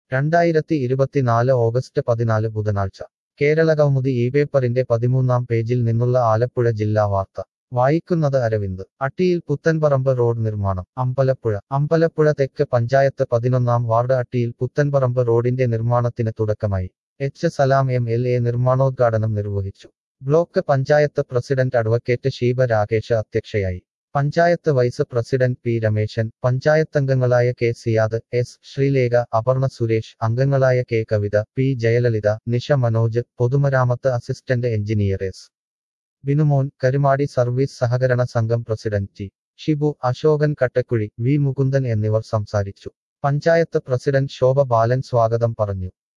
രണ്ടായിരത്തി ഇരുപത്തിനാല് ഓഗസ്റ്റ് പതിനാല് ബുധനാഴ്ച കേരളകൗമുദി ഈ പേപ്പറിന്റെ പതിമൂന്നാം പേജിൽ നിന്നുള്ള ആലപ്പുഴ ജില്ലാ വാർത്ത വായിക്കുന്നത് അരവിന്ദ് അട്ടിയിൽ പുത്തൻപറമ്പ് റോഡ് നിർമ്മാണം അമ്പലപ്പുഴ അമ്പലപ്പുഴ തെക്ക് പഞ്ചായത്ത് പതിനൊന്നാം വാർഡ് അട്ടിയിൽ പുത്തൻപറമ്പ് റോഡിന്റെ നിർമ്മാണത്തിന് തുടക്കമായി H Salam M L A നിർമ്മാണോദ്ഘാടനം നിർവഹിച്ചു block panchayat president advocate Sheeba Rakesh അധ്യക്ഷയായി panchayat vice president P Rameshan പഞ്ചായത്തംഗങ്ങളായ കെ സിയാദ് എസ് ശ്രീലേഖ അപർണ സുരേഷ് അംഗങ്ങളായ കെ കവിത പി ജയലളിത നിഷ മനോജ് പൊതുമരാമത്ത് assistant engineer S Binumon Karumadi service സഹകരണ സംഘം president T Shibu Ashokan Kattakuzhi V Mukundan എന്നിവർ സംസാരിച്ചു പഞ്ചായത്ത് പ്രസിഡന്റ് ശോഭ ബാലൻ സ്വാഗതം പറഞ്ഞു